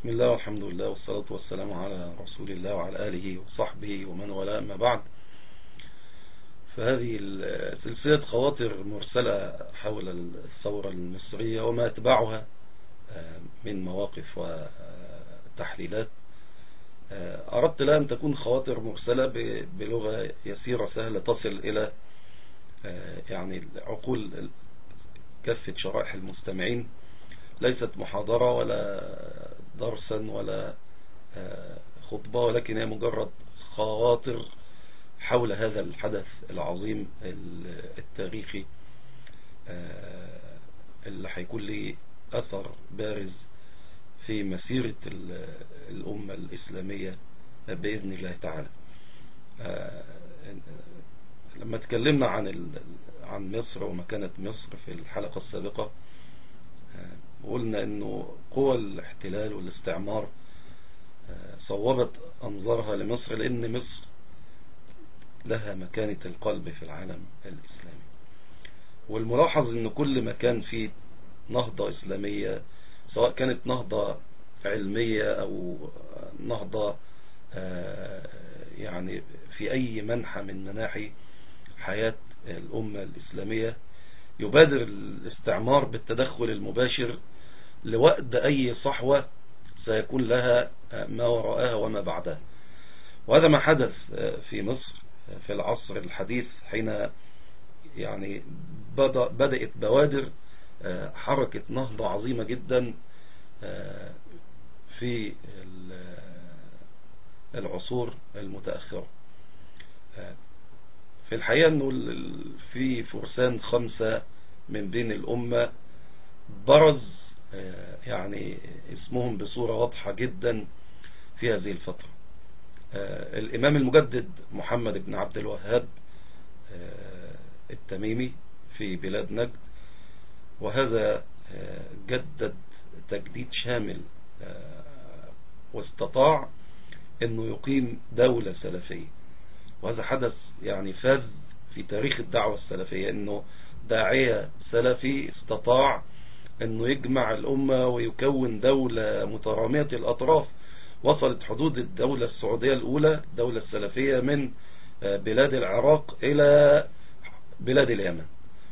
بسم الله والحمد لله والصلاة والسلام على رسول الله وعلى آله وصحبه ومن ولا أما بعد فهذه سلسلة خواطر مرسلة حول الثورة المصرية وما أتبعها آه، من مواقف وتحليلات آه، أردت لها أن تكون خواطر مرسلة بلغة يسيرة سهلة تصل إلى آه، يعني عقول كافة شرائح المستمعين ليست محاضرة ولا درسا ولا آه، خطبة ولكن هي مجرد خواطر حول هذا الحدث العظيم التاريخي آه، اللي هيكون له أثر بارز في مسيرة الأمة الإسلامية بإذن الله تعالى آه، لما تكلمنا عن عن مصر ومكانة مصر في الحلقة السابقة قلنا انه قوى الاحتلال والاستعمار آه، صوبت انظارها لمصر لان مصر لها مكانة القلب في العالم الاسلامي والملاحظ ان كل مكان فيه نهضة اسلامية سواء كانت نهضة علمية او نهضة آه، يعني في اي منحى من مناحي حياة الامة الاسلامية يبادر الاستعمار بالتدخل المباشر لوأد أي صحوة سيكون لها ما وراءها وما بعدها وهذا ما حدث في مصر في العصر الحديث حين يعني بدأت بوادر حركة نهضة عظيمة جدا في العصور المتأخرة في الحقيقة أنه في فرسان خمسة من بين الأمة برز آه، يعني اسمهم بصورة واضحة جدا في هذه الفترة آه، الإمام المجدد محمد بن عبد الوهاب آه، التميمي في بلاد نجد وهذا جدد تجديد شامل واستطاع انه يقيم دولة سلفية وهذا حدث يعني فاز في تاريخ الدعوة السلفية انه داعية سلفي استطاع انه يجمع الامة ويكون دولة مترامية الاطراف وصلت حدود الدولة السعودية الاولى الدولة السلفية من آه، بلاد العراق الى بلاد اليمن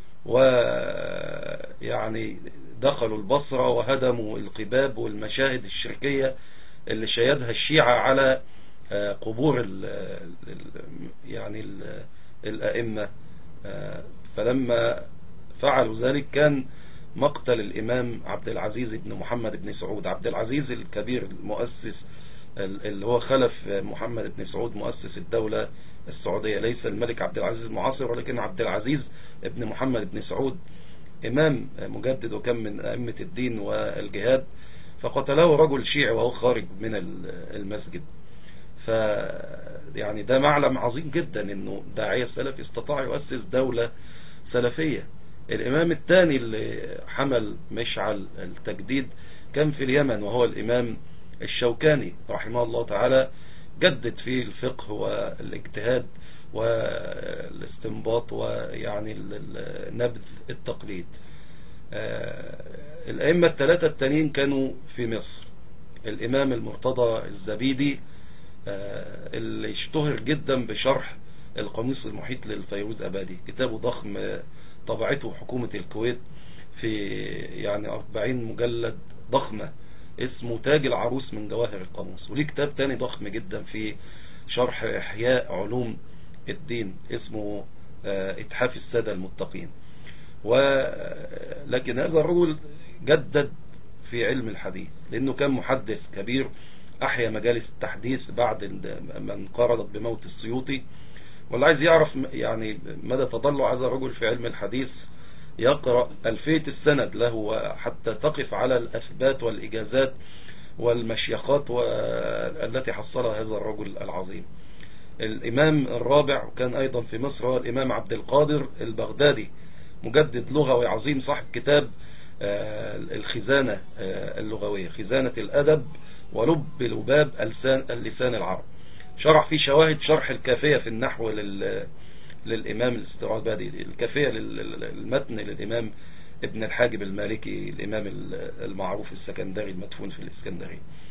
ويعني دخلوا البصرة وهدموا القباب والمشاهد الشركية اللي شيدها الشيعة على آه، قبور ال يعني ال الأئمة آه، فلما فعلوا ذلك كان مقتل الإمام عبد العزيز بن محمد بن سعود عبد العزيز الكبير المؤسس اللي هو خلف محمد بن سعود مؤسس الدولة السعودية ليس الملك عبد العزيز المعاصر ولكن عبد العزيز بن محمد بن سعود إمام مجدد وكان من أئمة الدين والجهاد فقتله رجل شيعي وهو خارج من المسجد ف يعني ده معلم عظيم جدا انه داعية السلفي استطاع يؤسس دولة سلفية الامام الثاني اللي حمل مشعل التجديد كان في اليمن وهو الامام الشوكاني رحمه الله تعالى جدد في الفقه والاجتهاد والاستنباط ويعني نبذ التقليد آه، الأئمة الثلاثة التانيين كانوا في مصر الإمام المرتضى الزبيدي آه، اللي اشتهر جدا بشرح القاموس المحيط للفيروز أبادي كتابه ضخم طبعته حكومة الكويت في يعني 40 مجلد ضخمة اسمه تاج العروس من جواهر القاموس وليه كتاب تاني ضخم جدا في شرح إحياء علوم الدين اسمه آه، اتحاف السادة المتقين ولكن هذا الرجل جدد في علم الحديث لأنه كان محدث كبير أحيا مجالس التحديث بعد ما انقرضت بموت السيوطي واللي عايز يعرف يعني مدى تضلع هذا الرجل في علم الحديث يقرأ ألفية السند له حتى تقف على الأثبات والإجازات والمشيخات التي حصلها هذا الرجل العظيم الإمام الرابع كان أيضا في مصر هو الإمام عبد القادر البغدادي مجدد لغوي عظيم صاحب كتاب آه، الخزانة آه، اللغوية خزانة الأدب ولب لباب اللسان العرب شرح فيه شواهد شرح الكافية في النحو لل للإمام الاسترابادي الكافية للمتن للإمام ابن الحاجب المالكي الإمام المعروف السكندري المدفون في الإسكندرية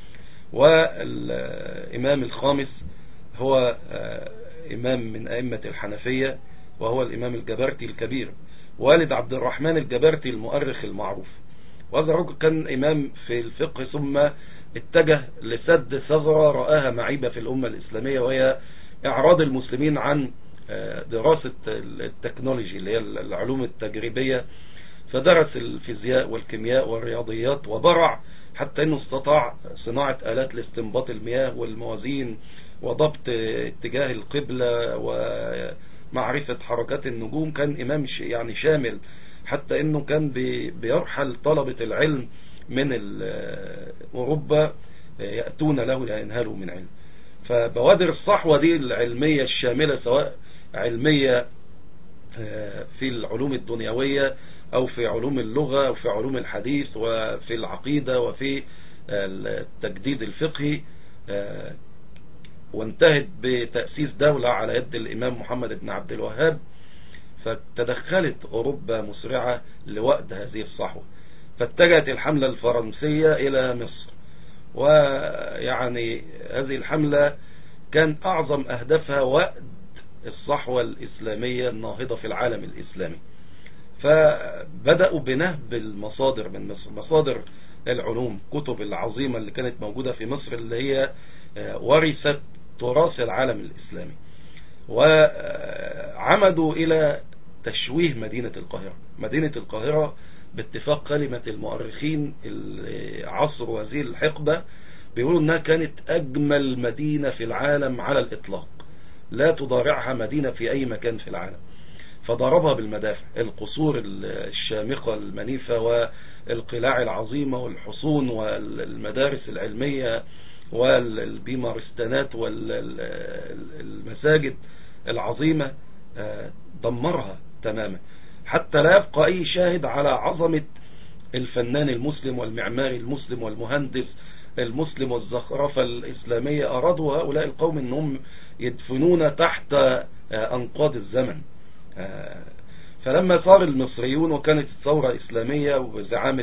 والإمام الخامس هو إمام من أئمة الحنفية وهو الإمام الجبرتي الكبير والد عبد الرحمن الجبرتي المؤرخ المعروف وهذا الرجل كان إمام في الفقه ثم اتجه لسد ثغرة رآها معيبة في الأمة الإسلامية وهي إعراض المسلمين عن آه، دراسة التكنولوجي اللي هي العلوم التجريبية فدرس الفيزياء والكيمياء والرياضيات وبرع حتى انه استطاع صناعة آلات لاستنباط المياه والموازين وضبط اتجاه القبلة ومعرفة حركات النجوم كان إمام يعني شامل حتى انه كان بيرحل طلبة العلم من أوروبا يأتون له لينهلوا من علم فبوادر الصحوة دي العلمية الشاملة سواء علمية آه، في العلوم الدنيوية أو في علوم اللغة أو في علوم الحديث وفي العقيدة وفي التجديد الفقهي آه، وانتهت بتأسيس دولة على يد الإمام محمد بن عبد الوهاب فتدخلت أوروبا مسرعة لوقت هذه الصحوة فاتجهت الحملة الفرنسية إلى مصر ويعني هذه الحملة كان أعظم أهدافها وقت الصحوة الإسلامية الناهضة في العالم الإسلامي فبدأوا بنهب المصادر من مصر مصادر العلوم كتب العظيمة اللي كانت موجودة في مصر اللي هي آه، ورثت تراث العالم الإسلامي وعمدوا إلى تشويه مدينة القاهرة مدينة القاهرة باتفاق كلمة المؤرخين اللي عصروا هذه الحقبة بيقولوا انها كانت اجمل مدينة في العالم على الاطلاق لا تضارعها مدينة في اي مكان في العالم فضربها بالمدافع القصور الشامخة المنيفة والقلاع العظيمة والحصون والمدارس العلمية والبيمارستانات والمساجد العظيمة آه، دمرها تماما حتى لا يبقى أي شاهد على عظمة الفنان المسلم والمعماري المسلم والمهندس المسلم والزخرفة الإسلامية أرادوا هؤلاء القوم أنهم يدفنون تحت آه، أنقاض الزمن آه، فلما صار المصريون وكانت الثورة إسلامية وبزعامة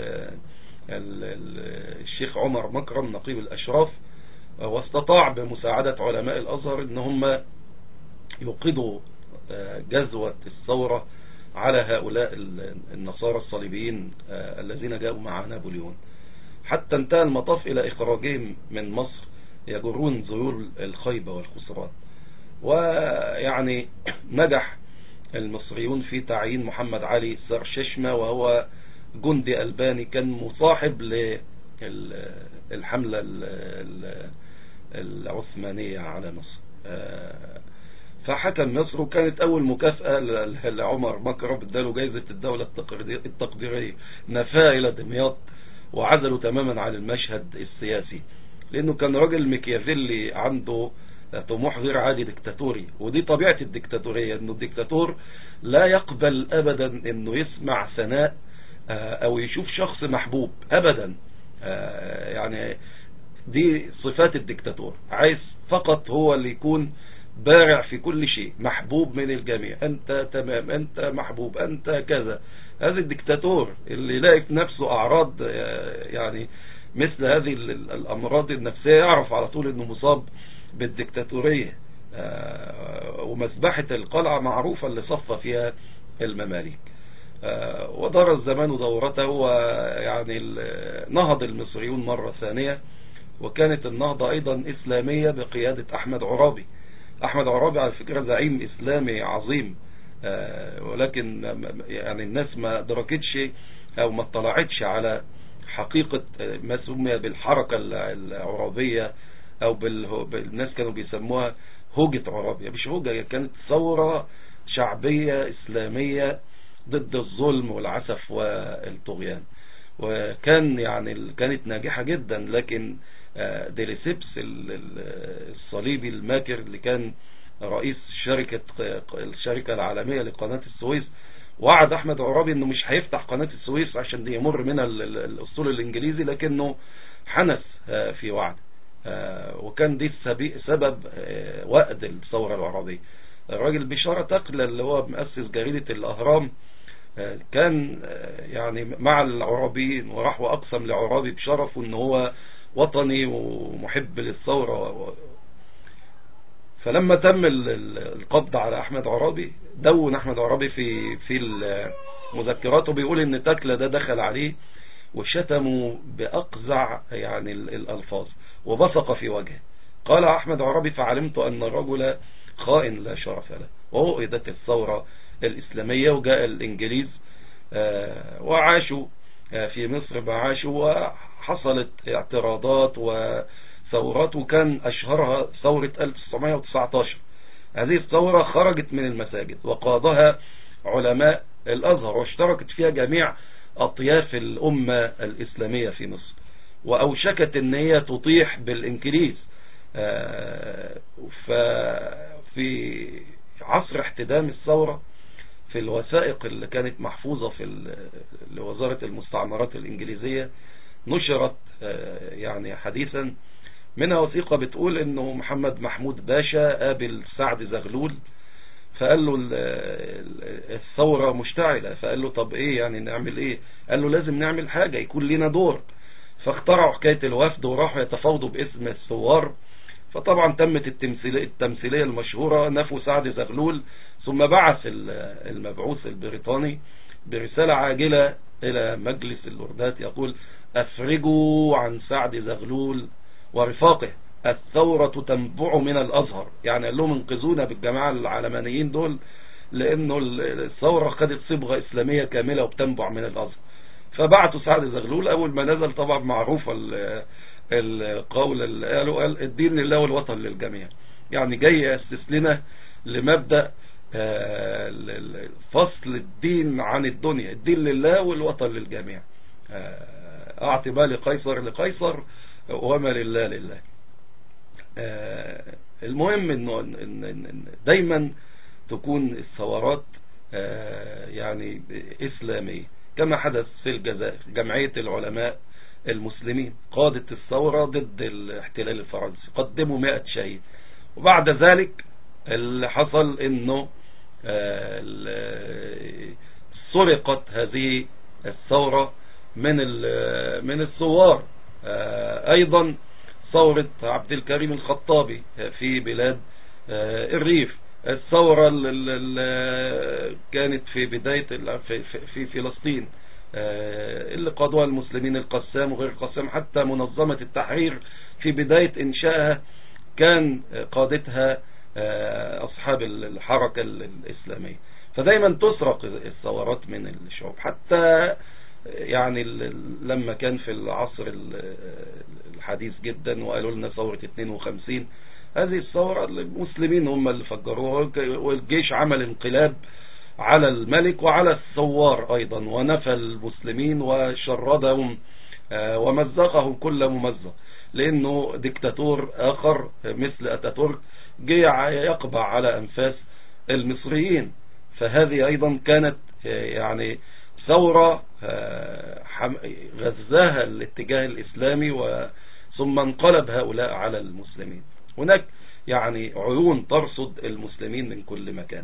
الشيخ عمر مكرم نقيب الأشراف واستطاع بمساعدة علماء الأزهر ان هم يوقظوا آه، جزوة الثورة على هؤلاء النصارى الصليبيين آه، الذين جاءوا مع نابليون حتى انتهى المطاف إلى إخراجهم من مصر يجرون ذيول الخيبة والخسران ويعني نجح المصريون في تعيين محمد علي سرششمة وهو جندي ألباني كان مصاحب للحملة العثمانية على مصر آه، فحكم مصر وكانت أول مكافأة لعمر مكرم اداله جايزة الدولة التقديرية نفاه إلى دمياط وعزله تماما عن المشهد السياسي لأنه كان راجل ميكيافيلي عنده طموح غير عادي ديكتاتوري ودي طبيعة الديكتاتورية انه الديكتاتور لا يقبل ابدا انه يسمع ثناء آه، او يشوف شخص محبوب ابدا آه، يعني دي صفات الدكتاتور عايز فقط هو اللي يكون بارع في كل شيء محبوب من الجميع انت تمام انت محبوب انت كذا هذا الدكتاتور اللي يلاقي في نفسه اعراض آه، يعني مثل هذه الامراض النفسية يعرف على طول انه مصاب بالدكتاتورية ومسبحة القلعة معروفة اللي صفى فيها المماليك آه، ودار الزمان دورته ويعني نهض المصريون مرة ثانية وكانت النهضة أيضا إسلامية بقيادة أحمد عرابي أحمد عرابي على فكرة زعيم إسلامي عظيم آه، ولكن يعني الناس ما دركتش أو ما اطلعتش على حقيقة ما سمي بالحركة العرابية أو بالناس كانوا بيسموها هوجة عرابية مش هوجة كانت ثورة شعبية إسلامية ضد الظلم والعسف والطغيان وكان يعني كانت ناجحة جدا لكن آه، ديليسيبس الصليبي الماكر اللي كان رئيس شركة الشركة العالمية لقناة السويس وعد احمد عرابي انه مش هيفتح قناة السويس عشان يمر منها الاسطول الانجليزي لكنه حنس آه، في وعد آه، وكان دي سبب وقد الثورة العربية الراجل بشارة تقل اللي هو مؤسس جريدة الاهرام كان يعني مع العرابيين وراح واقسم لعرابي بشرفه ان هو وطني ومحب للثورة فلما تم القبض على أحمد عرابي دون أحمد عرابي في في مذكراته بيقول ان تكلة ده دخل عليه وشتموا بأقزع يعني الألفاظ وبصق في وجهه قال أحمد عربي فعلمت أن الرجل خائن لا شرف له ووئدت الثورة الإسلامية وجاء الإنجليز آه، وعاشوا آه، في مصر بعاشوا وحصلت اعتراضات وثورات وكان أشهرها ثورة 1919 هذه الثورة خرجت من المساجد وقادها علماء الأزهر واشتركت فيها جميع أطياف الأمة الإسلامية في مصر وأوشكت أن هي تطيح بالإنكليز آه، ففي عصر احتدام الثورة في الوثائق اللي كانت محفوظة في لوزارة المستعمرات الإنجليزية نشرت آه، يعني حديثا منها وثيقة بتقول انه محمد محمود باشا قابل سعد زغلول فقال له الثورة مشتعلة فقال له طب ايه يعني نعمل ايه قال له لازم نعمل حاجة يكون لنا دور فاخترعوا حكاية الوفد وراحوا يتفاوضوا باسم الثوار فطبعا تمت التمثيلية, التمثيلية المشهورة نفوا سعد زغلول ثم بعث المبعوث البريطاني برسالة عاجلة إلى مجلس اللوردات يقول أفرجوا عن سعد زغلول ورفاقه الثورة تنبع من الأزهر يعني قال لهم انقذونا بالجماعة العلمانيين دول لأنه الثورة خدت صبغة إسلامية كاملة وبتنبع من الأزهر فبعتوا سعد زغلول أول ما نزل طبعا معروفة القول اللي قالوا قال الدين لله والوطن للجميع يعني جاي يأسس لنا لمبدأ آه، فصل الدين عن الدنيا الدين لله والوطن للجميع آه، أعطي ما لقيصر لقيصر وما لله لله آه، المهم انه دايما تكون الثورات يعني إسلامية كما حدث في الجزائر جمعية العلماء المسلمين قادت الثورة ضد الاحتلال الفرنسي قدموا مئة شهيد وبعد ذلك اللي حصل انه آه، سرقت هذه الثورة من من الثوار آه، ايضا ثورة عبد الكريم الخطابي في بلاد آه، الريف الثورة اللي كانت في بداية في فلسطين اللي قادوها المسلمين القسام وغير القسام حتى منظمة التحرير في بداية انشائها كان قادتها آه، أصحاب الحركة الإسلامية فدايما تسرق الثورات من الشعوب حتى يعني لما كان في العصر الحديث جدا وقالوا لنا ثورة 52 هذه الثورة المسلمين هم اللي فجروها والجيش عمل انقلاب على الملك وعلى الثوار أيضا ونفى المسلمين وشردهم آه، ومزقهم كل ممزق لأنه ديكتاتور آخر مثل أتاتورك جه يقبع على أنفاس المصريين فهذه أيضا كانت آه، يعني ثورة آه، غزاها الاتجاه الإسلامي ثم انقلب هؤلاء على المسلمين هناك يعني عيون ترصد المسلمين من كل مكان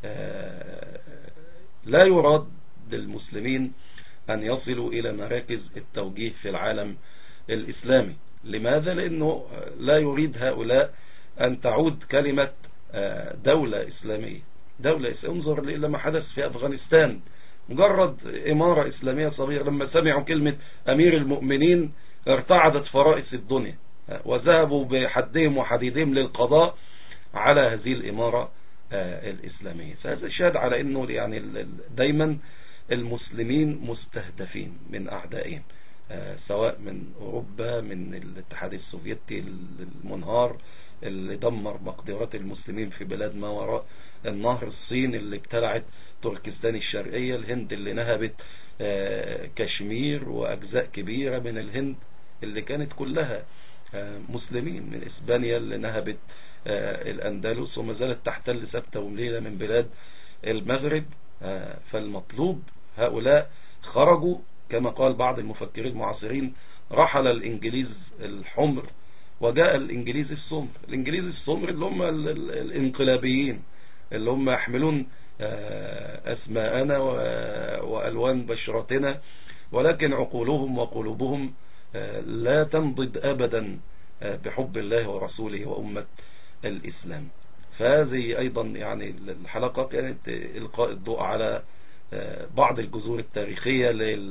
آه، لا يراد للمسلمين أن يصلوا إلى مراكز التوجيه في العالم الإسلامي لماذا؟ لأنه لا يريد هؤلاء أن تعود كلمة آه، دولة إسلامية دولة إسلامية انظر إلى ما حدث في أفغانستان مجرد إمارة إسلامية صغيرة لما سمعوا كلمة أمير المؤمنين ارتعدت فرائس الدنيا آه، وذهبوا بحدهم وحديدهم للقضاء على هذه الإمارة آه، الإسلامية فهذا شهد على أنه يعني دايما المسلمين مستهدفين من أعدائهم سواء من أوروبا من الاتحاد السوفيتي المنهار اللي دمر مقدرات المسلمين في بلاد ما وراء النهر الصين اللي ابتلعت تركستان الشرقية الهند اللي نهبت آه، كشمير وأجزاء كبيرة من الهند اللي كانت كلها آه، مسلمين من إسبانيا اللي نهبت آه، الأندلس وما زالت تحتل سبتة ومليلة من بلاد المغرب فالمطلوب هؤلاء خرجوا كما قال بعض المفكرين المعاصرين رحل الإنجليز الحمر وجاء الإنجليز السمر الإنجليز السمر اللي هم الانقلابيين اللي هم يحملون آه، أسماءنا وألوان بشرتنا ولكن عقولهم وقلوبهم لا تنضد أبدا بحب الله ورسوله وأمة الإسلام فهذه أيضا يعني الحلقة كانت إلقاء الضوء على بعض الجذور التاريخية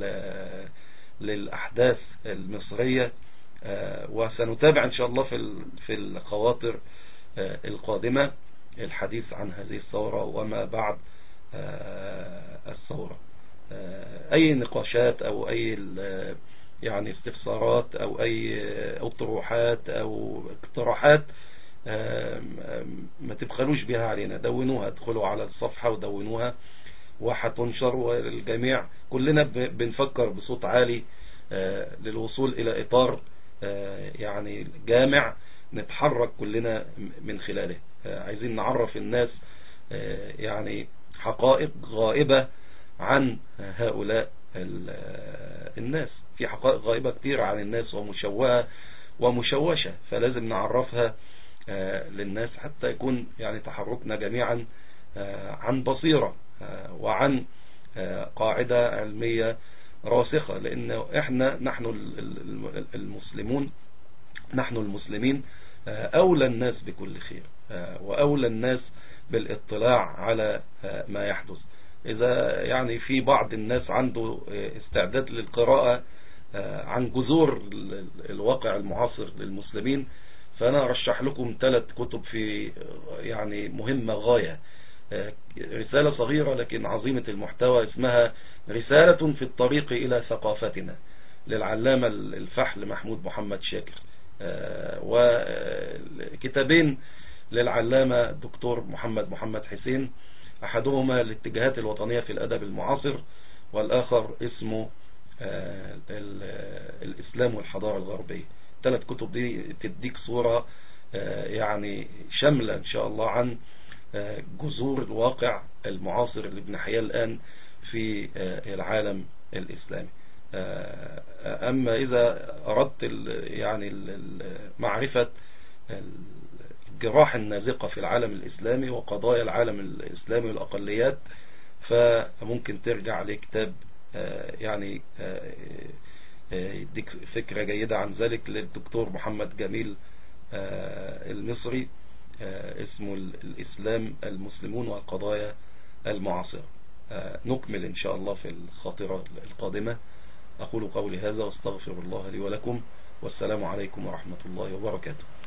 للأحداث المصرية وسنتابع إن شاء الله في الخواطر القادمة الحديث عن هذه الثورة وما بعد الثورة أي نقاشات أو أي يعني استفسارات أو أي أطروحات أو اقتراحات ما تبخلوش بها علينا دونوها ادخلوا على الصفحة ودونوها وحتنشر والجميع كلنا بنفكر بصوت عالي للوصول إلى إطار يعني جامع نتحرك كلنا من خلاله عايزين نعرف الناس يعني حقائق غائبة عن هؤلاء الناس في حقائق غائبة كتير عن الناس ومشوهة ومشوشة فلازم نعرفها للناس حتى يكون يعني تحركنا جميعا عن بصيرة وعن قاعدة علمية راسخة لأن احنا نحن المسلمون نحن المسلمين أولى الناس بكل خير وأولى الناس بالاطلاع على ما يحدث إذا يعني في بعض الناس عنده استعداد للقراءة عن جذور الواقع المعاصر للمسلمين فأنا أرشح لكم ثلاث كتب في يعني مهمة غاية رسالة صغيرة لكن عظيمة المحتوى اسمها رسالة في الطريق إلى ثقافتنا للعلامة الفحل محمود محمد شاكر وكتابين للعلامة الدكتور محمد محمد حسين أحدهما الاتجاهات الوطنية في الأدب المعاصر والآخر اسمه الإسلام والحضارة الغربية ثلاث كتب دي تديك صورة يعني شاملة إن شاء الله عن جذور الواقع المعاصر اللي بنحياه الآن في العالم الإسلامي أما إذا أردت يعني معرفة الجراح النازقة في العالم الإسلامي وقضايا العالم الإسلامي والأقليات فممكن ترجع لكتاب يعني يديك فكرة جيدة عن ذلك للدكتور محمد جميل المصري اسمه الإسلام المسلمون والقضايا المعاصرة نكمل إن شاء الله في الخاطرة القادمة أقول قولي هذا واستغفر الله لي ولكم والسلام عليكم ورحمة الله وبركاته